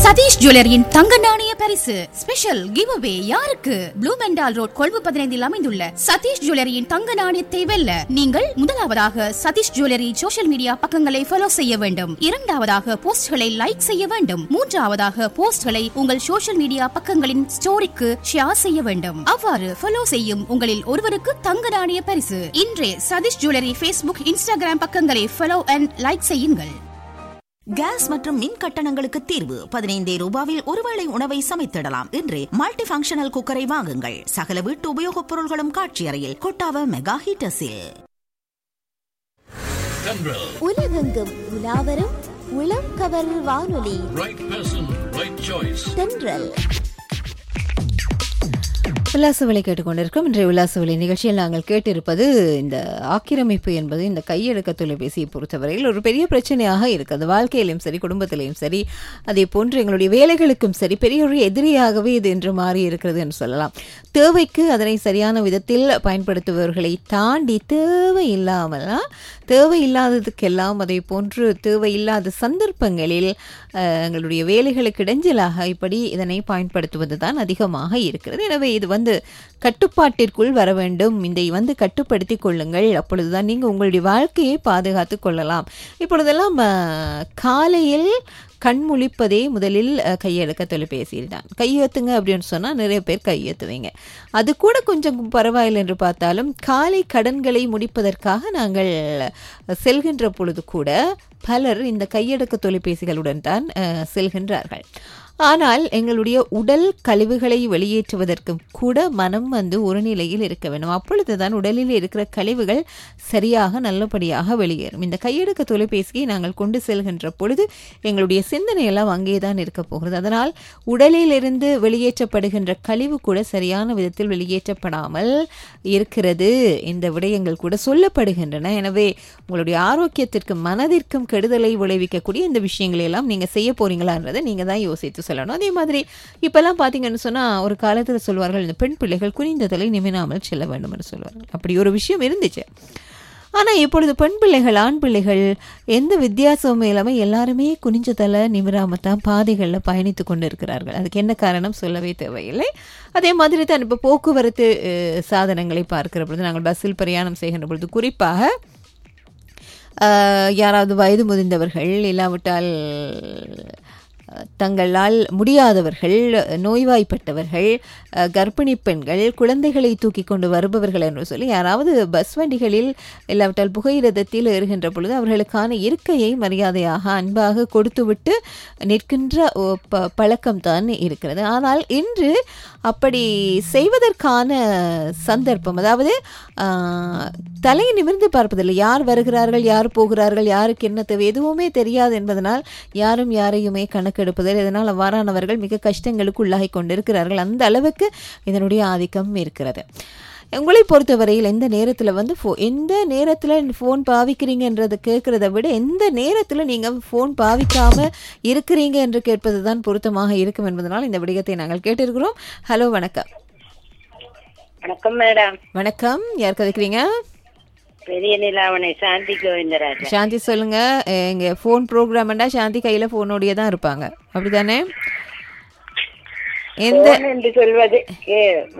சதீஷ் ஜுவல்லரியின் தங்க நாணய பரிசு ஸ்பெஷல் கிவ் அவே யாருக்கு ப்ளூ மெண்டால் ரோட் கொழும்பு பதினைந்தில் அமைந்துள்ள சதீஷ் ஜுவல்லரியின் தங்க நாணயத்தை வெல்ல நீங்கள் முதலாவதாக சதீஷ் ஜுவல்லரி சோஷியல் மீடியா பக்கங்களை ஃபாலோ செய்ய வேண்டும் இரண்டாவதாக போஸ்ட்களை லைக் செய்ய வேண்டும் மூன்றாவதாக போஸ்ட்களை உங்கள் சோஷியல் மீடியா பக்கங்களின் ஸ்டோரிக்கு ஷேர் செய்ய வேண்டும் அவ்வாறு ஃபாலோ செய்யும் உங்களில் ஒருவருக்கு தங்க நாணய பரிசு இன்றே சதீஷ் ஜுவல்லரி ஃபேஸ்புக் இன்ஸ்டாகிராம் பக்கங்களை ஃபாலோ அண்ட் லைக் செய்யுங்கள் கேஸ் மற்றும் மின் கட்டணங்களுக்கு தீர்வு பதினைந்தே ரூபாவில் ஒருவேளை உணவை சமைத்திடலாம் இன்றே மல்டி ஃபங்க்ஷனல் குக்கரை வாங்குங்கள் சகல வீட்டு உபயோகப் பொருள்களும் காட்சி அறையில் கொட்டாவ மெகா ஹீட்டர்ஸில் Tendril, உலகெங்கும் உலாவரும் உளம் கவர் வானொலி right person, right choice. தென்றல் உல்லாசவலை கேட்டுக்கொண்டிருக்கும் இன்றைய உல்லாசவலை நிகழ்ச்சியில் நாங்கள் கேட்டிருப்பது இந்த ஆக்கிரமிப்பு என்பது இந்த கையெழுக்க தொலைபேசியை பொறுத்தவரையில் ஒரு பெரிய பிரச்சனையாக இருக்குது வாழ்க்கையிலும் சரி குடும்பத்திலையும் சரி அதே போன்று எங்களுடைய வேலைகளுக்கும் சரி பெரிய ஒரு எதிரியாகவே இது என்று மாறி இருக்கிறது என்று சொல்லலாம் தேவைக்கு அதனை சரியான விதத்தில் பயன்படுத்துபவர்களை தாண்டி தேவையில்லாமலா தேவையில்லாததுக்கெல்லாம் அதே போன்று தேவையில்லாத சந்தர்ப்பங்களில் அஹ், எங்களுடைய வேலைகளுக்கு இடைஞ்சலாக இப்படி இதனை பயன்படுத்துவது தான் அதிகமாக இருக்கிறது எனவே இது வந்து கட்டுப்பாட்டிற்குள் வர வேண்டும் இதை வந்து கட்டுப்படுத்தி கொள்ளுங்கள் அப்பொழுதுதான் நீங்கள் உங்களுடைய வாழ்க்கையை பாதுகாத்து கொள்ளலாம் இப்பொழுதெல்லாம் அஹ், காலையில் கண்முழிப்பதே முதலில் அஹ், கையெழுக்க தொலைபேசியில் தான் கையெழுத்துங்க அப்படின்னு சொன்னால் நிறைய பேர் கையெழுத்துவீங்க அது கூட கொஞ்சம் பரவாயில்லை என்று பார்த்தாலும் காலை கடன்களை முடிப்பதற்காக நாங்கள் செல்கின்ற பொழுது கூட பலர் இந்த கையடக்க தொலைபேசிகளுடன் தான் அஹ், செல்கின்றார்கள் ஆனால் எங்களுடைய உடல் கழிவுகளை வெளியேற்றுவதற்கும் கூட மனம் வந்து ஒரு நிலையில் இருக்க வேண்டும் அப்பொழுதுதான் உடலில் இருக்கிற கழிவுகள் சரியாக நல்லபடியாக வெளியேறும் இந்த கையெடுக்க தொலைபேசியை நாங்கள் கொண்டு செல்கின்ற பொழுது எங்களுடைய சிந்தனை எல்லாம் அங்கே தான் இருக்க போகிறது அதனால் உடலிலிருந்து வெளியேற்றப்படுகின்ற கழிவு கூட சரியான விதத்தில் வெளியேற்றப்படாமல் இருக்கிறது இந்த விடயங்கள் கூட சொல்லப்படுகின்றன எனவே உங்களுடைய ஆரோக்கியத்திற்கும் மனதிற்கும் கெடுதலை விளைவிக்கக்கூடிய இந்த விஷயங்களை எல்லாம் நீங்க செய்ய போறீங்களான்றதை நீங்க தான் யோசித்து சொல்லணும் அதே மாதிரி இப்பெல்லாம் பாத்தீங்கன்னு சொன்னா ஒரு காலத்துல சொல்வார்கள் இந்த பெண் பிள்ளைகள் குனிந்த தலை நிமிராமல் செல்ல வேண்டும் என்று சொல்வார்கள் அப்படி ஒரு விஷயம் இருந்துச்சு ஆனால் இப்பொழுது பெண் பிள்ளைகள் ஆண் பிள்ளைகள் எந்த வித்தியாசமும் இல்லாமல் எல்லாருமே குனிஞ்ச தலை நிமிராம தான் பாதைகளில் பயணித்து கொண்டு இருக்கிறார்கள் அதுக்கு என்ன காரணம் சொல்லவே தேவையில்லை அதே மாதிரி தான் இப்போ போக்குவரத்து அஹ், சாதனங்களை பார்க்கிற பொழுது நாங்கள் பஸ்ஸில் பிரயாணம் செய்கின்ற பொழுது குறிப்பாக ஆஹ், யாராவது வயது முதிர்ந்தவர்கள் இல்லாவிட்டால் அஹ், தங்களால் முடியாதவர்கள் நோய்வாய்ப்பட்டவர்கள் அஹ், கர்ப்பிணி பெண்கள் குழந்தைகளை தூக்கி கொண்டு வருபவர்கள் என்று சொல்லி யாராவது பஸ் வண்டிகளில் இல்லாவிட்டால் புகையிரதத்தில் ஏறுகின்ற பொழுது அவர்களுக்கான இருக்கையை மரியாதையாக அன்பாக கொடுத்துவிட்டு நிற்கின்ற ஒ- ப- பழக்கம்தான் இருக்கிறது ஆனால் இன்று அப்படி செய்வதற்கான சந்தர்ப்பம் அதாவது ஆஹ், தலை நிமிர்ந்து பார்ப்பதில்லை யார் வருகிறார்கள் யார் போகிறார்கள் யாருக்கு என்ன தேவை எதுவுமே தெரியாது என்பதனால் யாரும் யாரையுமே கணக்கெடுப்பதில் இதனால் அவ்வாறானவர்கள் மிக கஷ்டங்களுக்கு உள்ளாகி கொண்டிருக்கிறார்கள் அந்த அளவுக்கு இதனுடைய ஆதிக்கம் இருக்கிறது உங்களை பொறுத்தவரையில் எந்த நேரத்தில் வந்து ஃபோ எந்த நேரத்தில் ஃபோன் பாவிக்கிறீங்கன்றதை கேட்குறத விட எந்த நேரத்தில் நீங்கள் ஃபோன் பாவிக்காம இருக்கிறீங்க என்று கேட்பது தான் பொருத்தமாக இருக்கும் என்பதனால் இந்த விடயத்தை நாங்கள் கேட்டிருக்கிறோம் ஹலோ வணக்கம் வணக்கம் மேடம் வணக்கம் யார் கதைக்கிறீங்க பெரிய நிலாவணை சாந்தி கோவிந்தராஜன் சாந்தி சொல்லுங்க அஹ் எங்க ஃபோன் ப்ரோக்ராம்டா சாந்தி கையில ஃபோனோடய தான் இருப்பாங்க அப்படிதானே எந்த போன் என்று சொல்வது கே-